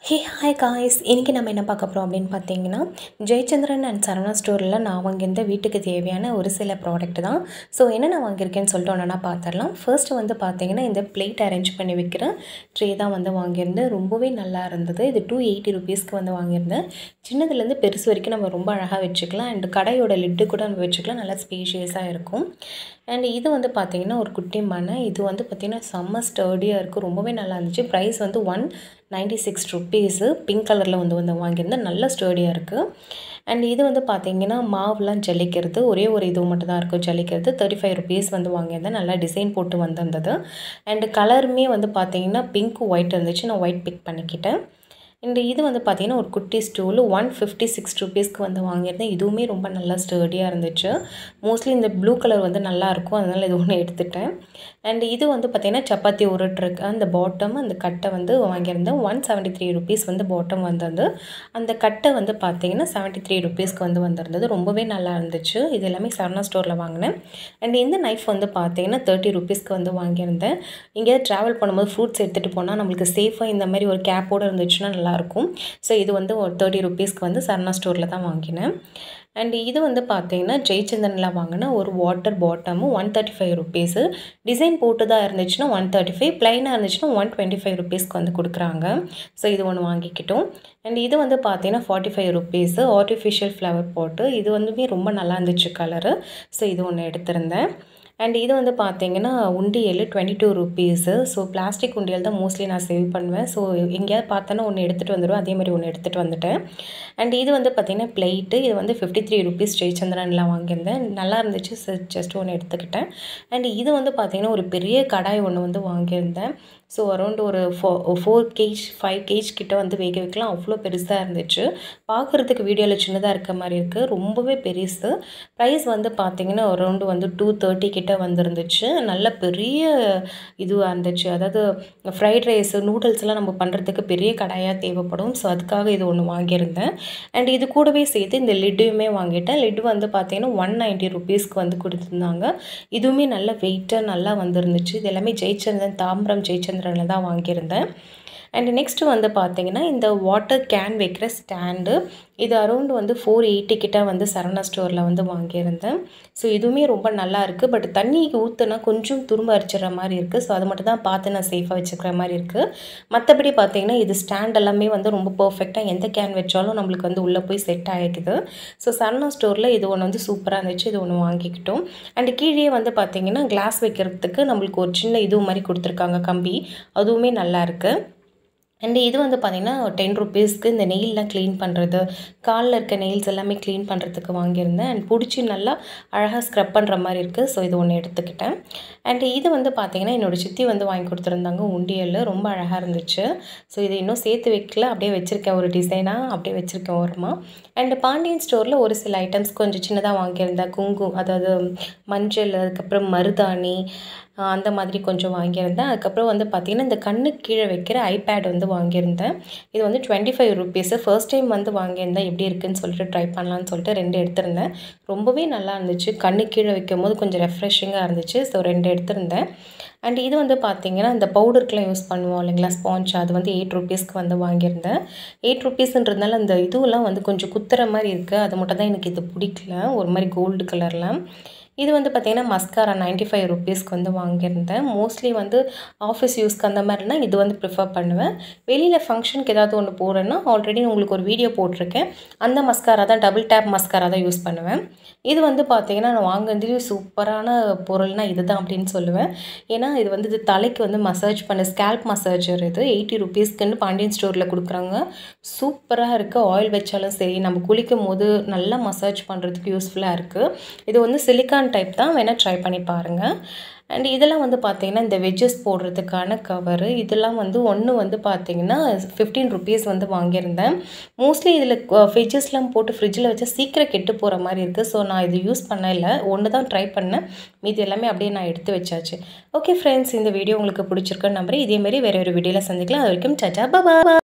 hey hi guys இன்றைக்கி நம்ம என்ன பார்க்க போகிறோம் அப்படின்னு பார்த்தீங்கன்னா ஜெயச்சந்திரன் அண்ட் சரவணா ஸ்டோரில் நான் வாங்கியிருந்த வீட்டுக்கு தேவையான ஒரு சில ப்ராடக்ட் தான் ஸோ என்ன நான் வாங்கியிருக்கேன்னு சொல்லிட்டு ஒன்றா பார்த்துடலாம் ஃபர்ஸ்ட் வந்து பார்த்தீங்கன்னா இந்த பிளேட் அரேஞ்ச் பண்ணி வைக்கிற ட்ரே தான் வந்து வாங்கியிருந்தேன் ரொம்பவே நல்லா இருந்தது இது டூ எயிட்டி ருபீஸ்க்கு வந்து வாங்கியிருந்தேன் சின்னதுலேருந்து பெருசு வரைக்கும் நம்ம ரொம்ப அழகாக வச்சுக்கலாம் அண்ட் கடையோட லிட்டு கூட நம்ம வச்சுக்கலாம் நல்லா ஸ்பேஷியஸாக இருக்கும் அண்ட் இது வந்து பார்த்தீங்கன்னா ஒரு குட்டி மனை இது வந்து பார்த்திங்கன்னா செம்ம ஸ்டர்டியாக இருக்குது ரொம்பவே நல்லா இருந்துச்சு ப்ரைஸ் வந்து one ninety six rupees pink கலரில் வந்து வந்து வாங்கியிருந்தேன் நல்ல ஸ்டர்டியாக இருக்குது அண்ட் இது வந்து பார்த்தீங்கன்னா மாவுலாம் ஜல்லிக்கிறது ஒரே ஒரு இது மட்டும் தான் இருக்கும் ஜல்லிக்கிறது தேர்ட்டி ஃபைவ் ருபீஸ் வந்து வாங்கியிருந்தேன் நல்லா டிசைன் போட்டு வந்திருந்தது அண்டு கலருமே வந்து பார்த்தீங்கன்னா பிங்க் ஒயிட் இருந்துச்சு நான் ஒயிட் பிக் பண்ணிக்கிட்டேன் இந்த இது வந்து பார்த்தீங்கன்னா ஒரு குட்டி ஸ்டூல் ஒன் ஃபிஃப்டி சிக்ஸ் ருபீஸ்க்கு வந்து வாங்கியிருந்தேன் இதுவுமே ரொம்ப நல்லா ஸ்டர்டியாக இருந்துச்சு மோஸ்ட்லி இந்த ப்ளூ கலர் வந்து நல்லா இருக்கும் அதனால் இது ஒன்று எடுத்துட்டேன் அண்ட் இது வந்து பார்த்திங்கன்னா சப்பாத்தி உருட்டுருக்கு அந்த பாட்டம் அந்த கட்டை வந்து வாங்கியிருந்தேன் ஒன் செவன்ட்டி த்ரீ ருபீஸ் வந்து பாட்டம் வந்தது அந்த கட்டை வந்து பார்த்திங்கன்னா செவன்ட்டி த்ரீ ருபீஸ்க்கு வந்து வந்திருந்தது ரொம்பவே நல்லா இருந்துச்சு இது எல்லாமே சரணா ஸ்டோரில் வாங்கினேன் அண்ட் இந்த நைஃப் வந்து பார்த்தீங்கன்னா தேர்ட்டி ருபீஸ்க்கு வந்து வாங்கியிருந்தேன் எங்கேயாவது ட்ராவல் பண்ணும்போது ஃப்ரூட்ஸ் எடுத்துகிட்டு போனால் நம்மளுக்கு சேஃபாக இந்த மாதிரி ஒரு கேப்போடு இருந்துச்சுன்னா நல்லாயிருக்கும் ஸோ இது வந்து ஒரு தேர்ட்டி ருபீஸ்க்கு வந்து சரணா ஸ்டோரில் தான் வாங்கினேன் அண்ட் இது வந்து பார்த்தீங்கன்னா ஜெயச்சந்திரனில் வாங்கின ஒரு வாட்டர் பாட்டமும் one thirty five rupees design போட்டு தான் இருந்துச்சுன்னா ஒன் தேர்ட்டி ஃபைவ் ப்ளைனாக இருந்துச்சுன்னா ஒன் டுவெண்ட்டி ஃபைவ் ருபீஸ்க்கு வந்து கொடுக்குறாங்க ஸோ இது ஒன்று வாங்கிக்கிட்டோம் அண்ட் இது வந்து பார்த்தீங்கன்னா forty five rupees artificial flower போட்டு இது வந்துமே ரொம்ப நல்லா இருந்துச்சு கலரு ஸோ இது ஒன்று எடுத்திருந்தேன் அண்ட் இது வந்து பார்த்தீங்கன்னா உண்டியல் twenty two rupees so plastic உண்டியல் தான் மோஸ்ட்லி நான் சேவ் பண்ணுவேன் ஸோ எங்கேயாவது பார்த்தோன்னா ஒன்று எடுத்துகிட்டு வந்துடுவேன் அதே மாதிரி ஒன்று எடுத்துகிட்டு வந்துட்டேன் அண்ட் இது வந்து பார்த்திங்கன்னா பிளேட்டு இது வந்து ஃபிஃப்டி த்ரீ ருபீஸ் ஜெயச்சந்திரன்லாம் வாங்கியிருந்தேன் நல்லா இருந்துச்சு ஜஸ்ட் ஒன்று எடுத்துக்கிட்டேன் அண்ட் இது வந்து பார்த்திங்கன்னா ஒரு பெரிய கடாய் ஒன்று வந்து வாங்கியிருந்தேன் ஸோ அரௌண்ட் ஒரு ஃபோ ஃபோர் கேஜ் ஃபைவ் கேஜ் கிட்ட வந்து வேக வைக்கலாம் அவ்வளோ பெருசாக இருந்துச்சு பார்க்குறதுக்கு வீடியோவில் சின்னதாக இருக்க மாதிரி இருக்குது ரொம்பவே பெருசு ப்ரைஸ் வந்து பார்த்திங்கன்னா அரௌண்டு வந்து டூ தேர்ட்டி கிட்ட வந்துருந்துச்சு நல்ல பெரிய இதுவாக இருந்துச்சு அதாவது ஃப்ரைட் ரைஸ் நூடுல்ஸ்லாம் நம்ம பண்ணுறதுக்கு பெரிய கடாயாக தேவைப்படும் ஸோ அதுக்காக இது ஒன்று வாங்கியிருந்தேன் அண்ட் இது கூடவே சேர்த்து இந்த லிட்டுமே வாங்கிட்டேன் லிட் வந்து பார்த்திங்கன்னா ஒன் நைன்ட்டி ருபீஸ்க்கு வந்து கொடுத்துருந்தாங்க இதுவுமே நல்ல வெயிட்டாக நல்லா வந்துருந்துச்சு இது எல்லாமே ஜெயச்சந்திரன் தாம்பரம் ஜெயச்சந்திரனில் தான் வாங்கியிருந்தேன் அண்ட் நெக்ஸ்ட்டு வந்து பார்த்தீங்கன்னா இந்த வாட்டர் கேன் வைக்கிற ஸ்டாண்டு இது அரௌண்ட் வந்து ஃபோர் எயிட்டி கிட்ட வந்து சரணா ஸ்டோரில் வந்து வாங்கியிருந்தேன் ஸோ இதுவுமே ரொம்ப நல்லா இருக்குது பட் தண்ணி ஊற்றுனா கொஞ்சம் துரும்ப அரிச்சிடுற மாதிரி இருக்குது ஸோ அது மட்டும் தான் பார்த்து நான் சேஃபாக வச்சுக்கிற மாதிரி இருக்குது மற்றபடி பார்த்தீங்கன்னா இது ஸ்டாண்ட் எல்லாமே வந்து ரொம்ப பர்ஃபெக்டாக எந்த கேன் வச்சாலும் நம்மளுக்கு வந்து உள்ளே போய் செட் ஆகிக்குது ஸோ சரணா ஸ்டோரில் இது ஒன்று வந்து சூப்பராக இருந்துச்சு இது ஒன்று வாங்கிக்கிட்டோம் அண்ட் கீழே வந்து பார்த்தீங்கன்னா கிளாஸ் வைக்கிறதுக்கு நம்மளுக்கு ஒரு சின்ன இது மாதிரி கொடுத்துருக்காங்க கம்பி அதுவுமே நல்லா இருக்குது அண்ட் இது வந்து பார்த்திங்கன்னா டென் ருபீஸ்க்கு இந்த நெயிலெலாம் க்ளீன் பண்ணுறது காலில் இருக்க நெயில்ஸ் எல்லாமே க்ளீன் பண்ணுறதுக்கு வாங்கியிருந்தேன் அண்ட் பிடிச்சி நல்லா அழகாக ஸ்க்ரப் பண்ணுற மாதிரி இருக்குது ஸோ இது ஒன்று எடுத்துக்கிட்டேன் அண்ட் இது வந்து பார்த்திங்கன்னா என்னோடய சித்தி வந்து வாங்கி கொடுத்துருந்தாங்க உண்டியல் ரொம்ப அழகாக இருந்துச்சு ஸோ இது இன்னும் சேர்த்து வைக்கல அப்படியே வச்சுருக்கேன் ஒரு டிசைனாக அப்படியே வச்சுருக்கேன் ஓரமாக அண்ட் பாண்டியன் ஸ்டோரில் ஒரு சில ஐட்டம்ஸ் கொஞ்சம் சின்னதாக வாங்கியிருந்தேன் குங்குமம் அதாவது மஞ்சள் அதுக்கப்புறம் மருதாணி அந்த மாதிரி கொஞ்சம் வாங்கியிருந்தேன் அதுக்கப்புறம் வந்து பார்த்திங்கன்னா இந்த கண்ணுக்கு கீழே வைக்கிற ஐபேட் வந்து வாங்கியிருந்தேன் இது வந்து twenty five rupees first time வந்து வாங்கியிருந்தேன் எப்படி இருக்குன்னு சொல்லிட்டு ட்ரை பண்ணலான்னு சொல்லிட்டு ரெண்டு எடுத்திருந்தேன் ரொம்பவே நல்லா இருந்துச்சு கண்ணு கீழே வைக்கும் போது கொஞ்சம் ரெஃப்ரெஷிங்காக இருந்துச்சு ஸோ ரெண்டு எடுத்திருந்தேன் அண்ட் இது வந்து பார்த்திங்கன்னா இந்த பவுடருக்குலாம் யூஸ் பண்ணுவோம் இல்லைங்களா ஸ்பாஞ்ச் அது வந்து எயிட் ருபீஸ்க்கு வந்து வாங்கியிருந்தேன் எயிட் ருபீஸ்ன்றதுனால அந்த இதுவெல்லாம் வந்து கொஞ்சம் குத்துற மாதிரி இருக்குது அது மட்டும் தான் எனக்கு இது பிடிக்கல ஒரு மாதிரி கோல்டு கலரில் இது வந்து பார்த்திங்கன்னா மஸ்காரா நைன்ட்டி ஃபைவ் ருபீஸ்க்கு வந்து வாங்கியிருந்தேன் மோஸ்ட்லி வந்து ஆஃபீஸ் யூஸ்க்கு அந்த மாதிரினா இது வந்து ப்ரிஃபர் பண்ணுவேன் வெளியில் ஃபங்க்ஷனுக்கு ஏதாவது ஒன்று போடுறேன்னா ஆல்ரெடி உங்களுக்கு ஒரு வீடியோ போட்டிருக்கேன் அந்த மஸ்காரா தான் டபுள் டேப் மஸ்காரா தான் யூஸ் பண்ணுவேன் இது வந்து பார்த்திங்கன்னா நான் வாங்குறதுலேயும் சூப்பரான பொருள்னால் இது தான் அப்படின்னு சொல்லுவேன் ஏன்னா இது வந்து இது தலைக்கு வந்து மசாஜ் பண்ண ஸ்கேல்ப் மசாஜர் இது எயிட்டி ருபீஸ்க்குன்னு பாண்டியன் ஸ்டோரில் கொடுக்குறாங்க சூப்பராக இருக்குது ஆயில் வச்சாலும் சரி நம்ம குளிக்கும் போது நல்லா மசாஜ் பண்ணுறதுக்கு யூஸ்ஃபுல்லாக இருக்குது இது வந்து சிலிக்கான் டைப் தான் வேணால் ட்ரை பண்ணி பாருங்கள் அண்ட் இதெல்லாம் வந்து பார்த்திங்கன்னா இந்த வெஜ்ஜஸ் போடுறதுக்கான கவரு இதெல்லாம் வந்து ஒன்று வந்து பார்த்திங்கன்னா ஃபிஃப்டீன் ருபீஸ் வந்து வாங்கியிருந்தேன் மோஸ்ட்லி இதில் வெஜ்ஜஸ்லாம் போட்டு ஃப்ரிட்ஜில் வச்சா சீக்கிரம் கெட்டு போகிற மாதிரி இருக்குது ஸோ நான் இது யூஸ் பண்ண இல்லை ஒன்று தான் ட்ரை பண்ணேன் மீதி எல்லாமே அப்படியே நான் எடுத்து வச்சாச்சு ஓகே ஃப்ரெண்ட்ஸ் இந்த வீடியோ உங்களுக்கு பிடிச்சிருக்குன்னு நம்புறேன் இதேமாரி வேறு ஒரு வீடியோவில் சந்திக்கலாம் அது வரைக்கும் சச்சா பாபா